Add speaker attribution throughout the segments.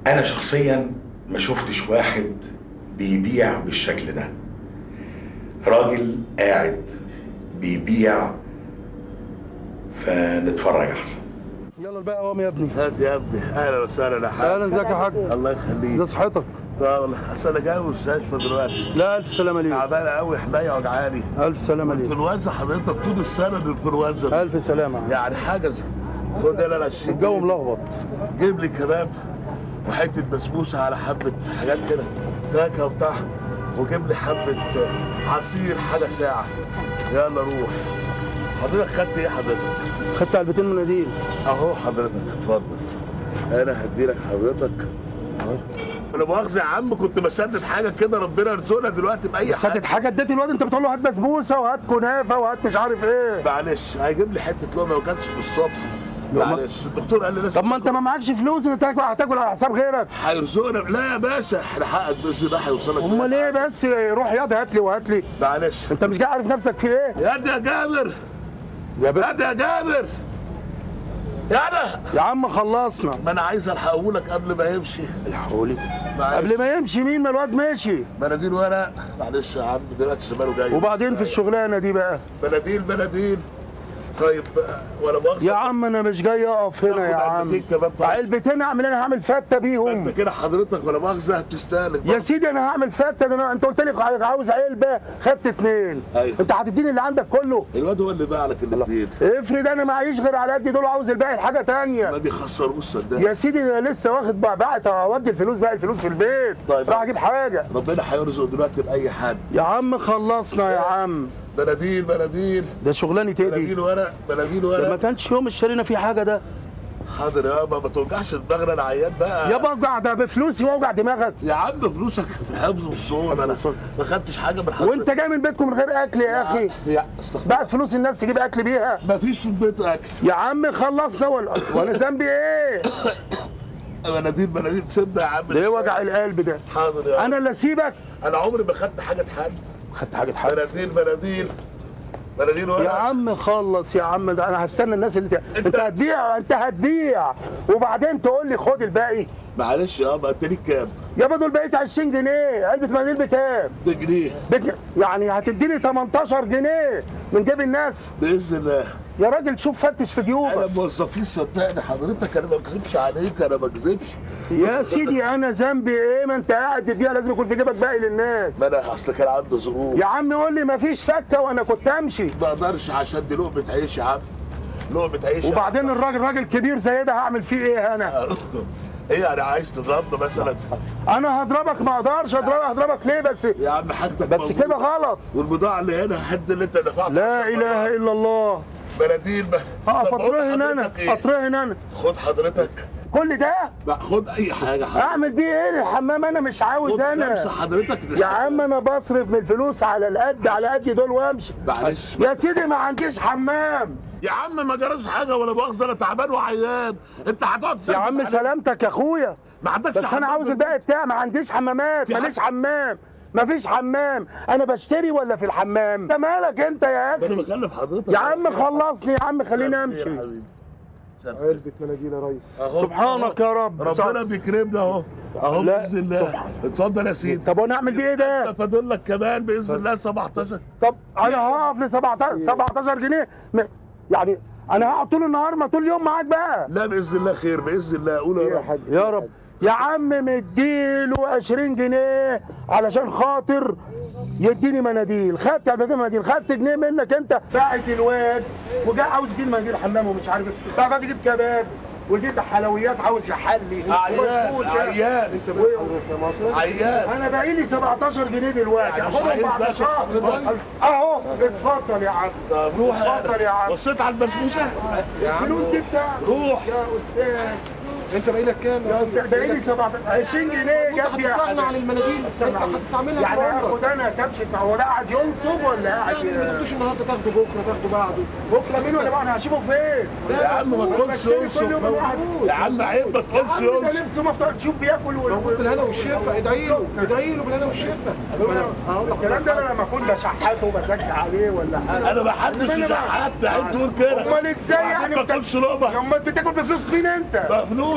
Speaker 1: انا شخصيا ما شفتش واحد بيبيع بالشكل ده راجل قاعد بيبيع فنتفرج احسن
Speaker 2: يلا الباقي قوام يا ابني
Speaker 3: هات يا ابني اهلا وسهلا يا حاج
Speaker 2: اهلا ازيك يا حاج
Speaker 3: الله يخليك
Speaker 2: ازي صحتك
Speaker 3: اه والله اصل انا جاي من المستشفى دلوقتي
Speaker 2: لا الف سلامه ليك
Speaker 3: تعبان قوي حنايا وجعاني
Speaker 2: الف سلامه ليك
Speaker 3: الانفلونزا حضرتك طول السنه الانفلونزا
Speaker 2: الف سلامه
Speaker 3: يعني حاجه زي خد انا 20
Speaker 2: الجو
Speaker 3: جنيه.
Speaker 2: ملخبط
Speaker 3: جيب لي كباب وحته بسبوسه على حبه حاجات كده فاكهه وبتاع وجيب لي حبه عصير حاجه ساعه يلا روح حضرتك خدت ايه حضرتك؟
Speaker 2: خدت علبتين مناديل
Speaker 3: اهو حضرتك اتفضل انا هديلك حضرتك اهو انا مؤاخذه يا عم كنت بسدد حاجه كده ربنا يرزقنا دلوقتي باي
Speaker 2: سدد
Speaker 3: حاجه
Speaker 2: حاجه اديت الواد انت بتقول له هات بسبوسه وهات كنافه وهات مش عارف ايه
Speaker 3: معلش هيجيب لي حته لقمه ما كانتش بالصبح
Speaker 2: لقمة؟
Speaker 3: معلش الدكتور قال لي لازم
Speaker 2: طب ما انت ما معكش فلوس انت هتاكل هتاكل على حساب غيرك
Speaker 3: هيرزقنا لا يا باشا احنا حقك باذن الله هيوصلك
Speaker 2: امال ايه بس روح ياض هات لي وهات لي
Speaker 3: معلش
Speaker 2: انت مش جاي عارف نفسك في ايه
Speaker 3: يا دي يا جابر
Speaker 2: يا بت...
Speaker 3: يا دي يا جابر يا انا
Speaker 2: يا عم خلصنا
Speaker 3: ما انا عايز الحقه لك قبل ما يمشي
Speaker 2: الحقولي
Speaker 3: معلش.
Speaker 2: قبل ما يمشي مين ما الواد ماشي
Speaker 3: مناديل ورق معلش يا عم دلوقتي زمانه جاي
Speaker 2: وبعدين في الشغلانه دي بقى
Speaker 3: مناديل مناديل طيب ولا مؤاخذه
Speaker 2: يا عم انا مش جاي اقف هنا يا
Speaker 3: تاخد
Speaker 2: عم
Speaker 3: علبتين كمان طيب.
Speaker 2: علبتين اعمل انا هعمل فته بيهم
Speaker 3: انت كده حضرتك ولا مؤاخذه بتستهلك
Speaker 2: يا سيدي انا هعمل فته ده أنا- انت قلت لي عاوز علبه خدت اتنين
Speaker 3: أيوة.
Speaker 2: انت هتديني اللي عندك كله
Speaker 3: الواد هو اللي باع لك الاثنين
Speaker 2: افرض انا معيش غير على قد دول عاوز الباقي لحاجه تانية
Speaker 3: ما بيخسروش صدقني
Speaker 2: يا سيدي انا لسه واخد بقى بعت اودي الفلوس بقى الفلوس في البيت
Speaker 3: طيب.
Speaker 2: راح اجيب حاجه
Speaker 3: ربنا هيرزق دلوقتي باي حد
Speaker 2: يا عم خلصنا يا عم
Speaker 3: مناديل مناديل
Speaker 2: ده شغلانه ايه دي
Speaker 3: مناديل ورق مناديل
Speaker 2: ده ما
Speaker 3: ورق
Speaker 2: كانش يوم اشترينا فيه حاجه ده
Speaker 3: حاضر يابا ما توجعش دماغنا انا عيان بقى
Speaker 2: يا بوجع ده بفلوسي واوجع دماغك
Speaker 3: يا عم فلوسك في الحفظ والصون انا
Speaker 2: والصون.
Speaker 3: ما خدتش حاجه من حضرتك
Speaker 2: وانت جاي من بيتكم من غير اكل يا اخي
Speaker 3: يا استغفر
Speaker 2: بعت فلوس الناس تجيب اكل بيها
Speaker 3: ما فيش في البيت اكل
Speaker 2: يا عم خلصنا ولا وانا ذنبي ايه؟
Speaker 3: مناديل مناديل سيبنا يا عم
Speaker 2: ليه وجع القلب ده؟
Speaker 3: حاضر يا
Speaker 2: انا اللي اسيبك
Speaker 3: انا عمري ما خدت حاجه حد
Speaker 2: خدت حاجه حاجه
Speaker 3: مناديل مناديل مناديل
Speaker 2: يا
Speaker 3: ورق
Speaker 2: عم خلص يا عم ده انا هستنى الناس اللي ت... انت هتبيع انت هتبيع وبعدين تقول لي خد الباقي
Speaker 3: معلش يابا انت ليك كام؟
Speaker 2: يابا دول بقيت 20 جنيه علبه مناديل بكام؟
Speaker 3: بجنيه
Speaker 2: بك... يعني هتديني 18 جنيه من جيب الناس
Speaker 3: باذن الله
Speaker 2: يا راجل شوف فتش في
Speaker 3: انا
Speaker 2: جيوبك
Speaker 3: موظفين صدقني حضرتك انا ما بكذبش عليك انا ما بكذبش
Speaker 2: يا سيدي انا ذنبي ايه ما انت قاعد تبيع لازم يكون في جيبك باقي للناس
Speaker 3: ما انا اصل كان عندي ظروف
Speaker 2: يا عم قول لي مفيش فكه وانا كنت امشي
Speaker 3: ما اقدرش عشان دي لقمه عيش يا عم لقمه عيش يا عم.
Speaker 2: وبعدين الراجل راجل كبير زي ده هعمل فيه ايه انا
Speaker 3: ايه يعني عايز تضربنا مثلا
Speaker 2: انا هضربك ما اقدرش اضربك هضربك ليه بس
Speaker 3: يا عم حاجتك
Speaker 2: بس
Speaker 3: موجودة.
Speaker 2: كده غلط
Speaker 3: والبضاعه اللي هنا حد اللي انت دفعته
Speaker 2: لا اله الا الله
Speaker 3: مناديل بس
Speaker 2: هقف
Speaker 3: طب قول
Speaker 2: اطرهن انا
Speaker 3: حضرتك إيه؟
Speaker 2: اطرهن انا
Speaker 3: خد حضرتك
Speaker 2: كل ده
Speaker 3: بقى خد اي حاجه حضرتك
Speaker 2: اعمل بيه ايه الحمام انا مش عاوز
Speaker 3: خد
Speaker 2: انا
Speaker 3: خمسه حضرتك
Speaker 2: يا عم انا بصرف من الفلوس على القد على قد دول وامشي
Speaker 3: معلش.
Speaker 2: يا سيدي ما عنديش حمام
Speaker 3: يا عم ما جراش حاجه ولا مؤاخذه انا تعبان وعيان انت هتقعد
Speaker 2: يا
Speaker 3: تسلم
Speaker 2: عم
Speaker 3: عليا.
Speaker 2: سلامتك يا اخويا
Speaker 3: ما عندكش
Speaker 2: بس انا
Speaker 3: حمام
Speaker 2: عاوز
Speaker 3: في
Speaker 2: الباقي بتاعي ما عنديش حمامات
Speaker 3: في
Speaker 2: ماليش
Speaker 3: حق.
Speaker 2: حمام مفيش حمام انا بشتري ولا في الحمام انت مالك انت يا
Speaker 3: انا
Speaker 2: اخي
Speaker 3: بكلم حضرتك
Speaker 2: يا عم خلصني يا عم خليني
Speaker 3: يا
Speaker 2: امشي
Speaker 3: حبيبي.
Speaker 2: علبة مناديل يا ريس
Speaker 3: أهو.
Speaker 2: سبحانك يا رب
Speaker 3: ربنا بيكرمنا اهو اهو
Speaker 2: لا،
Speaker 3: باذن الله
Speaker 2: سبحان.
Speaker 3: اتفضل يا سيدي
Speaker 2: طب وانا اعمل بيه ايه ده؟
Speaker 3: فاضل لك كمان باذن الله 17
Speaker 2: طب انا هقف ل 17 17 جنيه م- يعني انا هقعد طول النهار ما طول اليوم معاك بقى
Speaker 3: لا باذن الله خير باذن الله قول يا رب
Speaker 2: يا رب يا عم مديله 20 جنيه علشان خاطر يديني مناديل خدت علبتين مناديل خدت جنيه منك انت باعت الواد وجاء عاوز يديني مناديل حمام ومش عارف ايه بعد يجيب كباب ويجيب حلويات عاوز يحلي
Speaker 3: عيان
Speaker 2: ومسؤول.
Speaker 3: عيان انت
Speaker 2: و-
Speaker 3: عيان
Speaker 2: انا باقي لي 17 جنيه دلوقتي
Speaker 3: يعني مش
Speaker 2: اخدهم
Speaker 3: عايز
Speaker 2: بعد
Speaker 3: ده
Speaker 2: شهر
Speaker 3: حضرتك؟
Speaker 2: اهو اتفضل يا عم
Speaker 3: طب روح
Speaker 2: اتفضل يا عم
Speaker 3: بصيت على البسبوسه
Speaker 2: الفلوس دي بتاعتك
Speaker 3: روح
Speaker 2: يا استاذ
Speaker 4: انت باقي لك كام
Speaker 2: يا استاذ باقي لي 17 20 جنيه
Speaker 4: انت
Speaker 2: جاب يا
Speaker 4: هتستغنى عن المناديل انت هتستعملها
Speaker 2: يعني
Speaker 4: طول عمرك
Speaker 2: اخد انا كبشه مع هو ده قاعد ينصب ولا قاعد
Speaker 4: يعني ما
Speaker 2: ي-
Speaker 4: تاخدوش النهارده تاخده بكره تاخده بعده
Speaker 2: بكره مين ولا بقى انا هشوفه فين؟
Speaker 3: يا عم ما تقولش
Speaker 2: بشتري كل
Speaker 3: يوسف
Speaker 2: يوم واحد.
Speaker 3: يا عم عيب ما تقولش
Speaker 2: عم ده
Speaker 3: يوسف
Speaker 2: نفسه مفترض تشوف بياكل و-
Speaker 4: موجود بالهنا والشفا ادعي له ادعي له بالهنا والشفا
Speaker 2: الكلام ده انا لما اكون بشحته وبشجع عليه ولا حاجه
Speaker 3: انا ما حدش
Speaker 2: أنا بقى-
Speaker 3: يشحت عيب تقول كده
Speaker 2: امال ازاي
Speaker 3: وبعدين
Speaker 2: يعني
Speaker 3: ما
Speaker 2: بت-
Speaker 3: تقولش لقمه
Speaker 2: امال بتاكل بفلوس مين انت؟
Speaker 3: ده فلوس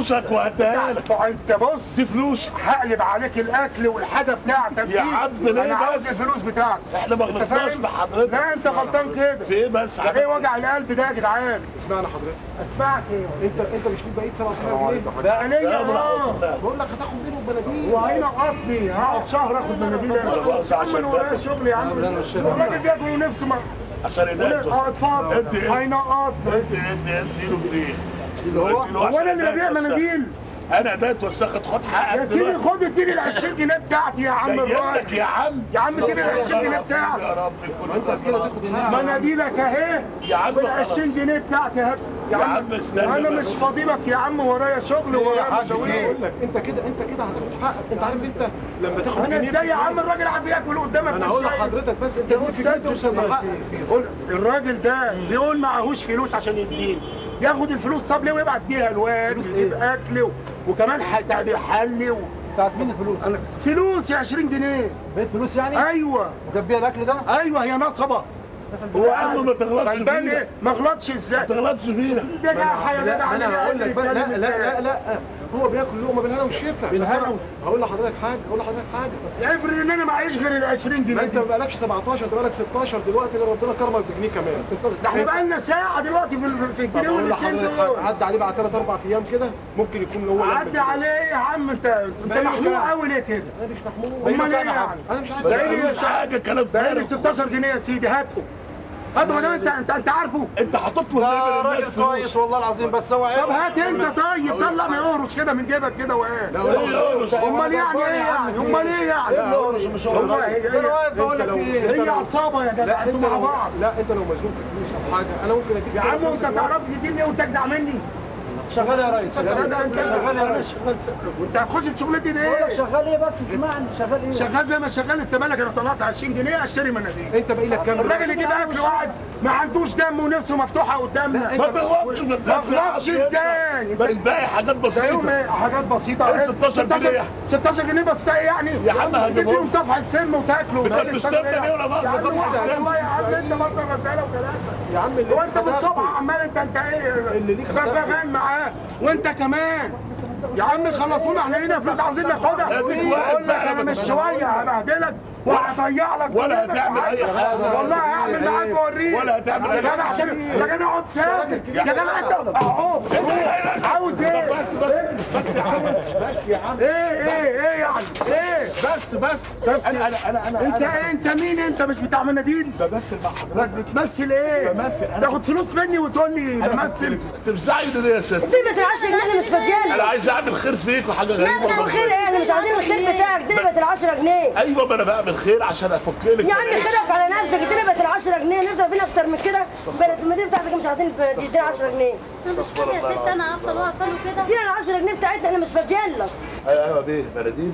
Speaker 3: فلوسك وهديها لك
Speaker 2: انت بص
Speaker 3: دي فلوس
Speaker 2: هقلب عليك الاكل والحاجه بتاعتك
Speaker 3: يا
Speaker 2: دي.
Speaker 3: عم ليه
Speaker 2: انا عاوز
Speaker 3: بس؟
Speaker 2: الفلوس بتاعتك
Speaker 3: احنا ما
Speaker 2: انت
Speaker 3: غلطناش
Speaker 2: فاهم؟
Speaker 3: بحضرتك
Speaker 2: لا انت غلطان كده
Speaker 3: في ايه بس
Speaker 2: ده ايه وجع القلب ده يا جدعان
Speaker 4: اسمعنا حضرتك
Speaker 2: اسمعك ايه
Speaker 4: انت انت مش ليك بقيت 7000 جنيه
Speaker 2: بقى ليا
Speaker 3: يا ورحمة
Speaker 2: اه
Speaker 3: الله.
Speaker 4: بقول لك هتاخد منهم بناديل
Speaker 2: وهينقطني هقعد شهر اخد مناديل
Speaker 3: ولا مؤاخذة عشان
Speaker 2: من ورايا
Speaker 3: ده.
Speaker 2: شغل يا عم الراجل بياكل نفسه ما
Speaker 3: عشان ايديك
Speaker 2: اه اتفضل
Speaker 3: انت ايه؟
Speaker 2: هينقطني
Speaker 3: انت انت انت له جنيه
Speaker 4: اللي هو
Speaker 2: هو انا اللي ببيع مناديل
Speaker 3: انا ده اتوسخت خد حقك
Speaker 2: يا سيدي
Speaker 3: دلوقتي
Speaker 2: خد اديني ال 20 جنيه بتاعتي يا عم
Speaker 3: جايب لك
Speaker 2: الراجل
Speaker 3: يا عم
Speaker 2: يا عم اديني ال 20 جنيه بتاعتي
Speaker 3: يا رب كل
Speaker 4: انت كده تاخد حقك
Speaker 2: مناديلك اهي
Speaker 3: يا عم
Speaker 2: وال
Speaker 3: خلاص.
Speaker 2: 20 جنيه بتاعتي هات يا
Speaker 3: يا
Speaker 2: عم
Speaker 3: عم استنى
Speaker 2: انا
Speaker 3: بس.
Speaker 2: مش فاضيلك يا عم ورايا شغل ورايا مشاوير
Speaker 4: بقول لك انت كده انت كده هتاخد حقك انت عارف انت لما تاخد
Speaker 2: انا
Speaker 4: جنيه
Speaker 2: ازاي يا
Speaker 4: في
Speaker 2: عم الراجل عم بياكل قدامك
Speaker 4: انا
Speaker 2: مش
Speaker 4: هقول
Speaker 2: شايف؟
Speaker 4: لحضرتك بس انت جنيه في جنيه توصل لحقك
Speaker 2: قول الراجل ده بيقول معهوش فلوس عشان يديني ياخد الفلوس طب ليه ويبعت بيها الواد ويجيب اكل و... وكمان ح- بيحلي و...
Speaker 5: بتاعت مين الفلوس؟
Speaker 2: أنا... فلوس يا 20 جنيه
Speaker 5: بيت فلوس يعني؟
Speaker 2: ايوه
Speaker 5: وجاب بيها الاكل ده؟
Speaker 2: ايوه هي نصبه
Speaker 3: يا عم ما تغلطش
Speaker 2: غلبان
Speaker 3: فينا
Speaker 2: ايه ما غلطش ازاي
Speaker 3: ما تغلطش فينا
Speaker 2: ده جاحة يا
Speaker 4: لا
Speaker 2: جدع
Speaker 4: انا هقول لك بقى لا لا لا لا هو بياكل لقمه بالهنا والشفا بس
Speaker 2: بالهنا
Speaker 4: انا هقول لحضرتك حاجه هقول لحضرتك حاجه
Speaker 2: افرض ان انا معيش غير ال 20
Speaker 4: ما
Speaker 2: جنيه
Speaker 4: انت
Speaker 2: دي.
Speaker 4: ما بقالكش 17 انت بقالك 16 دلوقتي اللي ربنا كرمك بجنيه كمان
Speaker 2: ده احنا بقى لنا ساعه دلوقتي في ال- في
Speaker 4: طب
Speaker 2: الجنيه
Speaker 4: اقول
Speaker 2: والاثنين
Speaker 4: لحضرتك
Speaker 2: دول
Speaker 4: حاجه عدى عليه بعد 3 4 ايام كده ممكن يكون هو لم
Speaker 2: عدي
Speaker 4: الفلوس.
Speaker 2: عليه يا عم انت انت
Speaker 4: مالك
Speaker 2: محمول
Speaker 4: بقى؟
Speaker 2: قوي ليه كده
Speaker 4: انا مش محمود
Speaker 2: امال ايه يعني
Speaker 4: انا مش عايز
Speaker 2: بقالي
Speaker 3: مش حاجه كلام
Speaker 2: بقالي
Speaker 3: فارغ
Speaker 2: 16 جنيه يا سيدي هاته هاته ما دام انت انت انت عارفه
Speaker 3: انت هتطلب
Speaker 5: ده
Speaker 3: ليه من
Speaker 5: راجل
Speaker 3: الناس
Speaker 5: كويس
Speaker 3: فلوس
Speaker 5: والله العظيم بس هو عيب
Speaker 2: طب هات انت طيب طلع ما يقرش كده من جيبك كده وايه
Speaker 3: ايه
Speaker 2: امال يعني ايه يعني امال ايه يعني هو هي
Speaker 5: ده انا
Speaker 2: هي
Speaker 5: واقف بقول لك في ايه؟
Speaker 2: هي عصابه يا جدع
Speaker 4: لا
Speaker 2: انتوا
Speaker 4: انت
Speaker 2: مع
Speaker 4: لو
Speaker 2: بعض
Speaker 4: لا انت لو مزنوق في فلوس او حاجه انا ممكن اديك
Speaker 2: يا
Speaker 4: سنة
Speaker 2: عم
Speaker 4: فلوس
Speaker 2: انت
Speaker 4: دلوقتي.
Speaker 2: تعرف تديني وتجدع مني
Speaker 5: شغال يا ريس
Speaker 2: يا جدع انت
Speaker 5: شغال يا
Speaker 2: انا
Speaker 5: ريس
Speaker 2: شغال وانت هتخش في شغلتي
Speaker 5: بقول لك
Speaker 2: ليه؟
Speaker 5: شغال ايه بس اسمعني شغال ايه؟
Speaker 2: شغال زي ما شغال انت مالك انا طلعت 20 جنيه اشتري مناديل
Speaker 4: انت باقي لك كام
Speaker 2: الراجل يجيب اكل واحد ما عندوش دم ونفسه مفتوحه قدامنا
Speaker 3: ما تغلطش في
Speaker 2: ما
Speaker 3: الناس يا
Speaker 2: غلطش
Speaker 3: عم
Speaker 2: ازاي
Speaker 3: انت الباقي حاجات
Speaker 2: ده يوم
Speaker 3: بسيطه
Speaker 2: ايه حاجات بسيطه
Speaker 3: ايه 16 جنيه؟
Speaker 2: 16 جنيه بس ايه يعني
Speaker 3: يا عم هجيبهم.
Speaker 2: تديهم طفح السم وتاكلوا
Speaker 3: انت بتشتمني ليه ولا مؤاخذة
Speaker 2: يا عم
Speaker 3: طفح
Speaker 2: واحد
Speaker 3: السم؟
Speaker 2: والله يا عم انت برضه غزاله وكلاسه
Speaker 4: يا عم اللي
Speaker 2: هو انت
Speaker 4: هتاخده.
Speaker 2: بالصبح عمال انت انت ايه
Speaker 4: اللي ليك
Speaker 2: بغبغان معاه وانت كمان يا عم خلصونا احنا لينا فلوس عاوزين ناخدها
Speaker 3: اديك واحد
Speaker 2: اقول لك
Speaker 3: بقى
Speaker 2: انا مش
Speaker 3: بس.
Speaker 2: شويه هبهدلك وهضيع لك
Speaker 3: ولا
Speaker 2: دنيتك
Speaker 3: هتعمل اي
Speaker 2: وحياتك.
Speaker 3: حاجة.
Speaker 2: والله هعمل معاك واوريك
Speaker 3: ولا هتعمل
Speaker 2: يا
Speaker 3: اي
Speaker 2: جدع
Speaker 3: حاجة.
Speaker 2: يا جدع اقعد ساكت يا جدع انت اهو روح. عاوز ايه
Speaker 3: بس بس بس يا عم بس يا عم
Speaker 2: ايه ايه ايه يعني ايه
Speaker 3: بس بس
Speaker 2: بس
Speaker 3: انا انا انا انا
Speaker 2: انت
Speaker 3: أنا
Speaker 2: انت مين انت مش بتاع مناديل
Speaker 3: بمثل مع حضرتك
Speaker 2: بتمثل ايه
Speaker 3: بمثل. أنا-
Speaker 2: تاخد فلوس مني وتقول لي بمثل
Speaker 3: تفزعي ليه يا ست؟
Speaker 6: ديبة العشرة جنيه انا مش
Speaker 3: انا
Speaker 6: فاضيالك
Speaker 3: عايز اعمل خير فيك وحاجه
Speaker 6: لا
Speaker 3: غريبه
Speaker 6: بتعمل خير ايه احنا مش عاوزين الخير بتاعك ديبة العشرة جنيه
Speaker 3: ايوه ما انا بعمل خير عشان افك لك
Speaker 6: يا عم خيرك على نفسك ديبة العشرة جنيه نفضل فين اكتر من كده بلد المدينة بتاعتك مش عاوزين تدينا 10 جنيه
Speaker 7: انا مش فاهمه يا ست انا افضل واقفه له كده
Speaker 6: ادينا ال 10 جنيه بتاعتنا احنا مش فاضيالك
Speaker 3: ايوه ايوه بيه مناديل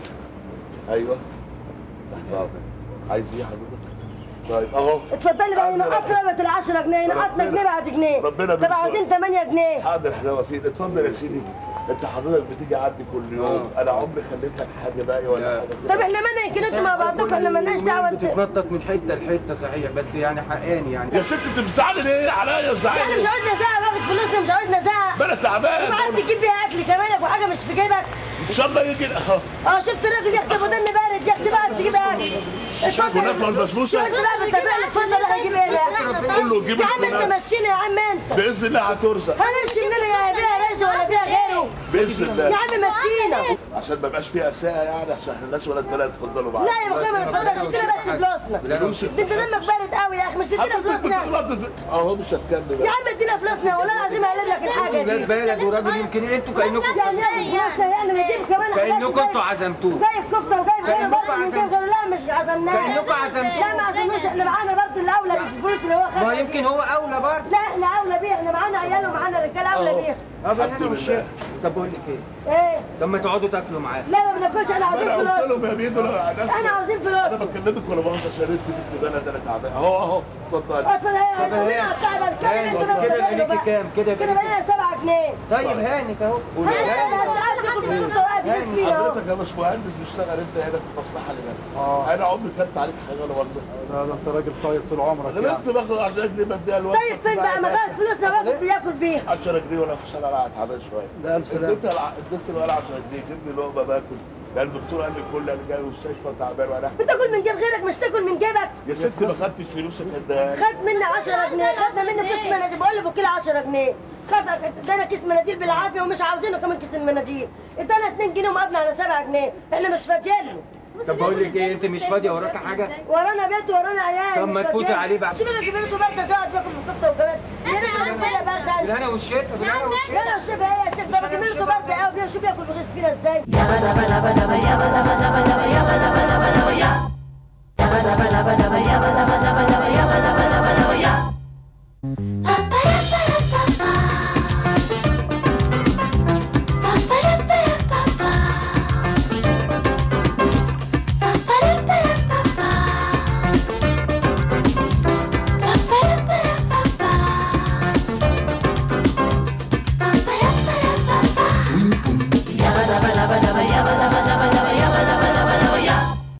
Speaker 3: ايوه تحت امرك عايز ايه يا حضرتك؟ طيب اهو
Speaker 6: اتفضلي بقى
Speaker 3: حاضر.
Speaker 6: ينقطنا ديبة ال 10 جنيه ينقطنا
Speaker 3: ربنا-
Speaker 6: جنيه بعد جنيه
Speaker 3: ربنا
Speaker 6: طب
Speaker 3: بيرزقك.
Speaker 6: عاوزين 8 جنيه
Speaker 3: حاضر احنا واقفين اتفضل يا سيدي انت حضرتك بتيجي عندي كل يوم انا عمري خليت لك حاجه باقي ولا حاجه كده.
Speaker 6: طب احنا مالنا يمكن انتوا مع بعضكم احنا مالناش دعوه انت
Speaker 8: بتتنطط من حته لحته صحيح بس يعني حقاني يعني
Speaker 3: يا ست انت بتزعلي ليه عليا
Speaker 6: احنا
Speaker 3: وزعلي
Speaker 6: مش عاوزنا زهق واخد فلوسنا مش عاوزنا زهق
Speaker 3: ما انا تعبان
Speaker 6: وقعدت تجيب بيها اكل كمان وحاجه مش في جيبك
Speaker 3: ان شاء الله يجي اهو
Speaker 6: اه شفت الراجل يخطب ودم بارد يا اختي بقى تجيب اكل اتفضل
Speaker 3: ونفع البسبوسه
Speaker 6: انت بقى بتتابع لي اتفضل روح جيب ايه بقى
Speaker 3: قول له جيب
Speaker 6: يا عم انت
Speaker 3: الفلوس.
Speaker 6: مشينا يا عم انت
Speaker 3: باذن الله هترزق
Speaker 6: هنمشي مننا يا فيها رزق ولا فيها غيره
Speaker 3: باذن
Speaker 6: يا
Speaker 3: الله
Speaker 6: عم مشينا
Speaker 3: عشان ما يبقاش فيها ساعه يعني عشان احنا الناس ولاد بلد اتفضلوا معانا
Speaker 6: لا يا مخيم ما نتفضلش كده بس فلوسنا
Speaker 3: فلوسك
Speaker 6: ده انت دمك بارد قوي يا اخي مش تدينا
Speaker 3: حضرتك
Speaker 6: فلوسنا
Speaker 3: بتغلط في اهو مش هتكمل
Speaker 6: يا عم ادينا فلوسنا والله العظيم هقلب لك الحاجه
Speaker 8: ولاد
Speaker 6: دي
Speaker 8: بلد وراجل يمكن انتوا كانكم
Speaker 6: يعني ناخد فلوسنا يعني نديك كمان حاجات
Speaker 8: كانكم
Speaker 6: جايب-
Speaker 8: انتوا عزمتوه
Speaker 6: جايب كفته وجايب غيره
Speaker 8: كأنكم
Speaker 6: برضه من
Speaker 8: عزمتوه.
Speaker 6: جيب غيره لا مش عزمناه
Speaker 8: كأنكم عزمتوه.
Speaker 6: لا ما عزمناش احنا معانا برضه اللي اولى بالفلوس اللي هو خدها
Speaker 8: ما
Speaker 6: دي.
Speaker 8: يمكن هو اولى برضه
Speaker 6: لا احنا اولى بيه احنا معانا عيال ومعانا رجاله اولى بيه
Speaker 8: اه بس
Speaker 3: الحمد
Speaker 8: انا مش
Speaker 3: لله.
Speaker 8: شايف طب بقول لك ايه
Speaker 6: ايه
Speaker 8: طب ما تقعدوا تاكلوا معاه
Speaker 6: لا ما بناكلش احنا عاوزين
Speaker 3: انا قلت
Speaker 6: فلوس
Speaker 3: لهم يا بيدو لا ناس
Speaker 6: احنا عاوزين
Speaker 3: انا
Speaker 6: فلوس
Speaker 3: بكلمك ولا مؤاخذه شريت بنت بلد انا تعبان اهو اهو اتفضل
Speaker 6: اتفضل ايه
Speaker 8: طب هي-
Speaker 6: هنا بتاع بس
Speaker 8: هاني، كده يبقى ليكي كام؟ كده يبقى
Speaker 6: كده بقى لنا 7 جنيه
Speaker 8: طيب هانت اهو
Speaker 6: هاني انا هتعدي كل كفته وقاعد يفلس فينا اهو
Speaker 3: حضرتك يا باشمهندس بتشتغل انت هنا في المصلحه اللي جنبك
Speaker 5: اه
Speaker 3: انا عمري كنت عليك حاجه ولا مرضى
Speaker 5: لا ده انت راجل طيب طول عمرك
Speaker 3: انا
Speaker 5: يعني
Speaker 3: انت باخد 10 جنيه بديها الواد
Speaker 6: طيب فين بقى ما خد فلوسنا الراجل بياكل بيها
Speaker 3: 10 جنيه ولا حساب انا قاعد تعبان شويه
Speaker 5: لا الف سلامه
Speaker 3: اديت الع- اديت الولد 10 جنيه جيب لي لقمه باكل يعني الدكتور قال لي كل انا جاي من المستشفى تعبان وانا
Speaker 6: بتاكل من جيب غيرك مش تاكل من جيبك
Speaker 3: يا ست ما خدتش فلوسك اديها لي.
Speaker 6: خد مني 10 جنيه خدنا مني كيس مناديل بقول له فك لي 10 جنيه خد ادانا كيس مناديل بالعافيه ومش عاوزينه كمان كيس المناديل ادانا 2 جنيه ومقابله على 7 جنيه احنا مش فاضيين له
Speaker 8: طب بقول لك ايه انت مش فاضيه وراكي حاجه
Speaker 6: ورانا بيت ورانا عيال
Speaker 8: طب
Speaker 6: مش
Speaker 8: ما تفوتي
Speaker 6: فاضيين.
Speaker 8: عليه بقى.
Speaker 6: شوف انا جبت له برده زود باكل في كفته وكباب يا ريت بلا برده
Speaker 8: بالهنا والشفا بالهنا والشفا
Speaker 6: يلا الشيف ايه يا شيف ده بجيب له برده قوي شوف ياكل بغيظ فينا ازاي
Speaker 9: Yabba dabba dabba dabba yabba dabba dabba dabba yabba dabba dabba dabba yabba dabba dabba dabba ya.